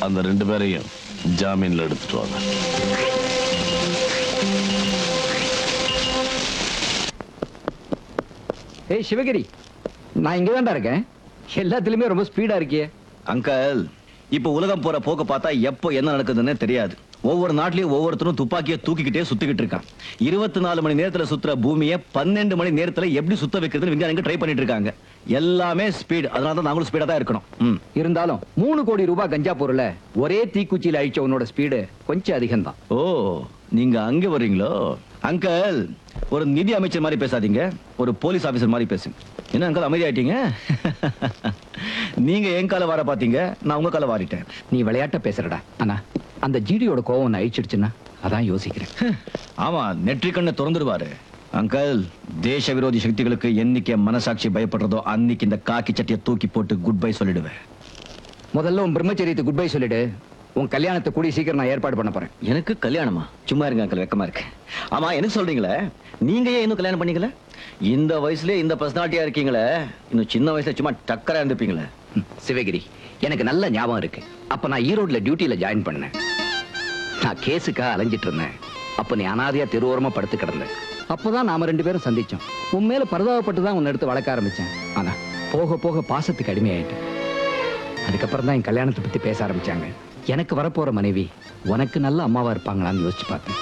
அந்த ரெண்டு பேரையும் ஜாமீன்ல எடுத்துட்டு வாங்க ஏய் சிவகிரி நான் இங்க தான்டா இருக்கேன் எல்லாத்துலயுமே ரொம்ப ஸ்பீடா இருக்கியே அங்கிள் இப்போ உலகம் போற போக்க பார்த்தா எப்போ என்ன நடக்குதுன்னே தெரியாது ஒவ்வொரு நாட்டிலயும் ஒவ்வொருத்தரும் துப்பாக்கியை தூக்கிக்கிட்டே சுத்திக்கிட்டு இருக்கான் இருபத்தி நாலு மணி நேரத்துல சுத்துற பூமியை பன்னெண்டு மணி நேரத்துல எப்படி சுத்த வைக்கிறதுன்னு விஞ்ஞானிங்க ட்ரை பண்ணிட்டு இருக்காங்க எல்லாமே ஸ்பீட் அதனால தான் நாங்களும் ஸ்பீடா தான் இருக்கணும் ம். இருந்தாலும் மூணு கோடி ரூபாய் கஞ்சா பொருளை ஒரே தீக்குச்சியில அழிச்ச உன்னோட ஸ்பீடு கொஞ்சம் அதிகம்தான் ஓ நீங்க அங்க வர்றீங்களோ அங்கிள் ஒரு நிதி அமைச்சர் மாதிரி பேசாதீங்க ஒரு போலீஸ் ஆபீசர் மாதிரி பேசுங்க என்ன அங்கிள் அமைதியாயிட்டீங்க நீங்க என் கால வர பாத்தீங்க நான் உங்க கால வாரிட்டேன் நீ விளையாட்ட பேசுறடா ஆனா அந்த ஜிடியோட கோவம் உன்னை அழிச்சிடுச்சுன்னா அதான் யோசிக்கிறேன் ஆமா நெற்றிக்கண்ணை திறந்துடுவாரு அங்கிள் தேச விரோதி சக்திகளுக்கு என்னைக்கு என் மனசாட்சி பயப்படுறதோ அன்னைக்கு இந்த காக்கி சட்டியை தூக்கி போட்டு குட் பை சொல்லிடுவேன் முதல்ல உன் பிரம்மச்சரியத்தை குட் பை சொல்லிடு உன் கல்யாணத்தை கூடி சீக்கிரம் நான் ஏற்பாடு பண்ண போறேன் எனக்கு கல்யாணமா சும்மா இருங்க அங்கிள் வெக்கமா இருக்கு ஆமா எனக்கு சொல்றீங்களே நீங்க ஏன் இன்னும் கல்யாணம் பண்ணீங்களே இந்த வயசுலயே இந்த பர்சனாலிட்டியா இருக்கீங்களே இன்னும் சின்ன வயசுல சும்மா டக்கரா இருந்துப்பீங்களே ம், சிவகிரி எனக்கு நல்ல ஞாபகம் இருக்கு அப்ப நான் ஈரோட்ல டியூட்டில ஜாயின் பண்ணேன் நான் கேஸுக்காக அலைஞ்சிட்டு இருந்தேன் அப்ப நீ அனாதையா தெருவோரமா படுத்து கிடந்த அப்பதான் நாம ரெண்டு பேரும் சந்திச்சோம் உன் மேல பரிதாபப்பட்டு தான் உன்னை எடுத்து வளர்க்க ஆரம்பிச்சேன் ஆனா போக போக பாசத்துக்கு அடிமையாயிட்டேன் அதுக்கப்புறம் தான் என் கல்யாணத்தை பத்தி பேச ஆரம்பிச்சாங்க எனக்கு வரப்போற மனைவி உனக்கு நல்ல அம்மாவா இருப்பாங்களான்னு யோசிச்சு பார்த்தேன்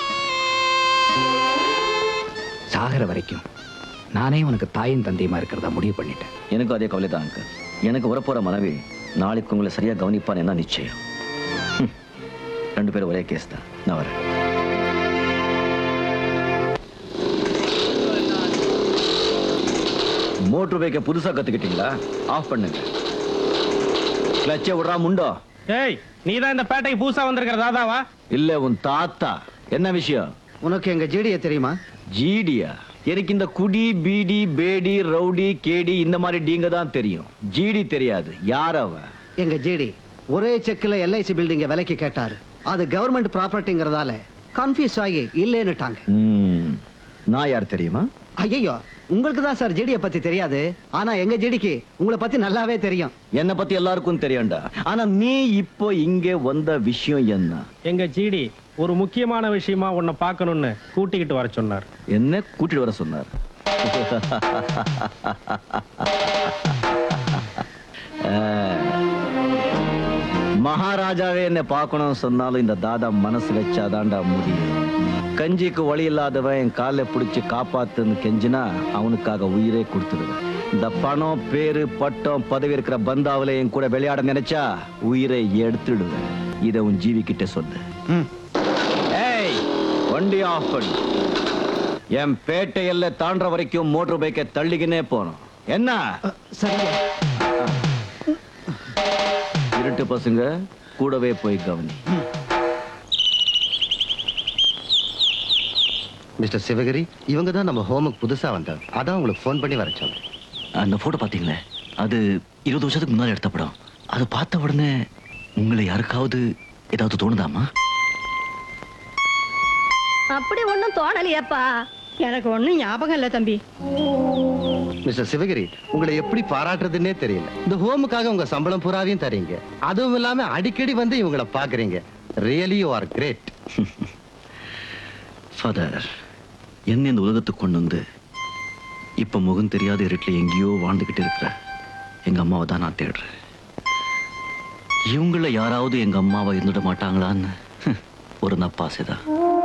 சாகர வரைக்கும் நானே உனக்கு தாயும் தந்தையுமா இருக்கிறதா முடிவு பண்ணிட்டேன் எனக்கும் அதே கவலை தான் அங்கிள் எனக்கு வரப்போற மனைவி நாளைக்கு உங்களை சரியா கவனிப்பான்னு என்ன நிச்சயம் ஹம். ரெண்டு பேரும் ஒரே கேஸ் தான் நான் வரேன் மோட்டர் பைக்கை புதுசா கத்துக்கிட்டீங்களா ஆஃப் பண்ணுங்க கிளச்சை விடுறா முண்டோ ஏய் நீ தான் இந்த பேட்டைக்கு புதுசா வந்திருக்கிற தாதாவா இல்ல உன் தாத்தா என்ன விஷயம் உனக்கு எங்க ஜேடிய தெரியுமா ஜிடியா எனக்கு இந்த குடி பீடி பேடி ரவுடி கேடி இந்த மாதிரி டீங்க தான் தெரியும் ஜிடி தெரியாது யார் அவன் எங்க ஜேடி ஒரே செக்ல எல்ஐசி பில்டிங்க விலைக்கு கேட்டாரு அது கவர்மெண்ட் ப்ராப்பர்ட்டிங்கிறதால கன்ஃபியூஸ் ஆகி இல்லைன்னுட்டாங்க ம், நான் யார் தெரியுமா ஐயோ உங்களுக்கு தான் சார் ஜேடிய பத்தி தெரியாது ஆனா எங்க ஜேடிக்கு உங்களை பத்தி நல்லாவே தெரியும் என்னை பத்தி எல்லாருக்கும் தெரியும்டா ஆனா நீ இப்போ இங்க வந்த விஷயம் என்ன எங்க ஜிடி ஒரு முக்கியமான விஷயமா உன்னை பார்க்கணும்னு கூட்டிக்கிட்டு வர சொன்னார் என்ன கூட்டிட்டு வர சொன்னார் அஹ், மகாராஜாவே என்னை பார்க்கணும்னு சொன்னாலும் இந்த தாதா மனசு வச்சாதான்டா முடியும் கஞ்சிக்கு வழி இல்லாதவன் என் காலை பிடிச்சு காப்பாத்துன்னு கெஞ்சினா அவனுக்காக உயிரே கொடுத்துடுவேன் இந்த பணம் பேரு பட்டம் பதவி இருக்கிற பந்தாவில என் கூட விளையாட நினைச்சா உயிரை எடுத்துடுவேன் இதை உன் ஜீவி கிட்ட சொல்லு ஏய் வண்டி ஆஃப் பண்ணு என் பேட்டை எல்லை தாண்டுற வரைக்கும் மோட்டர் பைக்கை தள்ளிக்கினே போனோம் என்ன சரிங்க இருட்டு பசங்க கூடவே போய் கவனி மிஸ்டர் சிவகிரி இவங்க தான் நம்ம ஹோமுக்கு புதுசா வந்தாங்க அதான் உங்களுக்கு ஃபோன் பண்ணி வர சொன்னேன் அந்த போட்டோ பாத்தீங்களே அது இருபது வருஷத்துக்கு முன்னாடி எடுத்த படம் அது பார்த்த உடனே உங்களை யாருக்காவது ஏதாவது தோணுதாமா அப்படி ஒண்ணும் தோணலையாப்பா எனக்கு ஒண்ணும் ஞாபகம் இல்ல தம்பி மிஸ்டர் சிவகிரி உங்களை எப்படி பாராட்டுறதுன்னே தெரியல இந்த ஹோமுக்காக உங்க சம்பளம் பூராவையும் தரீங்க அதுவும் இல்லாம அடிக்கடி வந்து இவங்கள பாக்குறீங்க really you are great father என்ன இந்த உலகத்துக்கு கொண்டு வந்து இப்ப முகம் தெரியாத இருட்டில் எங்கேயோ வாழ்ந்துகிட்டு இருக்கிற எங்க அம்மாவை தான் நான் தேடுறேன் இவங்கள யாராவது எங்க அம்மாவை இருந்துட மாட்டாங்களான்னு ஹம், ஒரு நப்பாசைதான்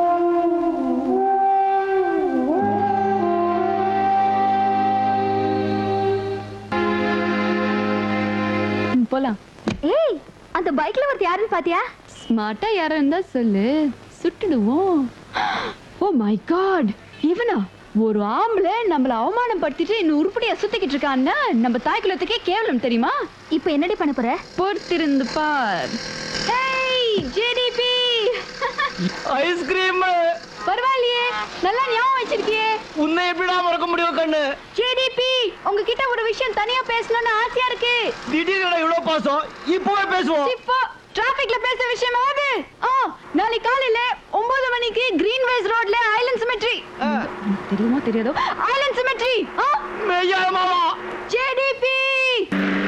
போலாம் ஏய் அந்த பைக்ல ஒருத்த யாருன்னு பாத்தியா ஸ்மார்ட்டா யாரா இருந்தா சொல்லு சுட்டுடுவோம் ஓ மை காட் இவனா ஒரு ஆம்பளை நம்மள அவமானப்படுத்திட்டு இன்னும் உருப்படியா சுத்திக்கிட்டு இருக்கான்னா நம்ம தாய் குலத்துக்கே கேவலம் தெரியுமா இப்போ என்னடி பண்ண போற பொறுத்திருந்து பார் ஏய் ஜேடிபி ஐஸ்கிரீம் பரவாயில்லையே நல்லா ஞாபகம் வச்சிருக்கியே உன்னை எப்படிடா மறக்க முடியும் கண்ணு ஜேடிபி உங்ககிட்ட ஒரு விஷயம் தனியா பேசணும்னு ஆசையா இருக்கு திடீர்னு இவ்வளவு பாசம் இப்பவே பேசுவோம் இப்போ டிராபிக்ல பேச விஷயமாவது ஆ நாளைக்கு காலையில ஒன்பது மணிக்கு கிரீன் வேஸ் ரோட்ல ஐலண்ட் சிமெட்ரி தெரியுமா தெரியாதோ ஐலண்ட் சிமெட்ரி மெய்யா மாமா ஜேடிபி